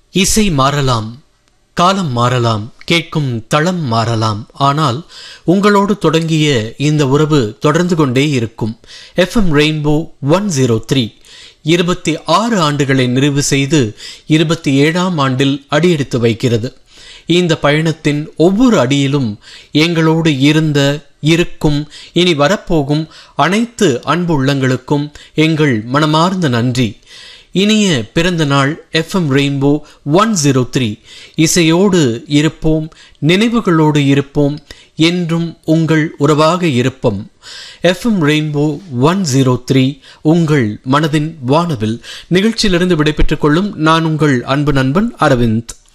இசை மாறலாம் காலம் மாறலாம் கேட்கும் தளம் மாறலாம் ஆனால் உங்களோடு தொடங்கிய இந்த உறவு தொடர்ந்து கொண்டே இருக்கும் FM rainbow one zero three இருபத்தி ஆறு ஆண்டுகளை நிறைவு செய்து இருபத்தி ஏழாம் ஆண்டில் அடியெடுத்து வைக்கிறது இந்த பயணத்தின் ஒவ்வொரு அடியிலும் எங்களோடு இருந்த இருக்கும் இனி வரப்போகும் அனைத்து அன்பு உள்ளங்களுக்கும் எங்கள் மனமார்ந்த நன்றி இனிய பிறந்த நாள் FM rainbow one zero three இசையோடு இருப்போம் நினைவுகளோடு இருப்போம் என்றும் உங்கள் உறவாக இருப்போம் FM rainbow one zero three உங்கள் மனதின் வானவில் நிகழ்ச்சியிலிருந்து விடைபெற்றுக் கொள்ளும் நான் உங்கள் அன்பு நண்பன் அரவிந்த்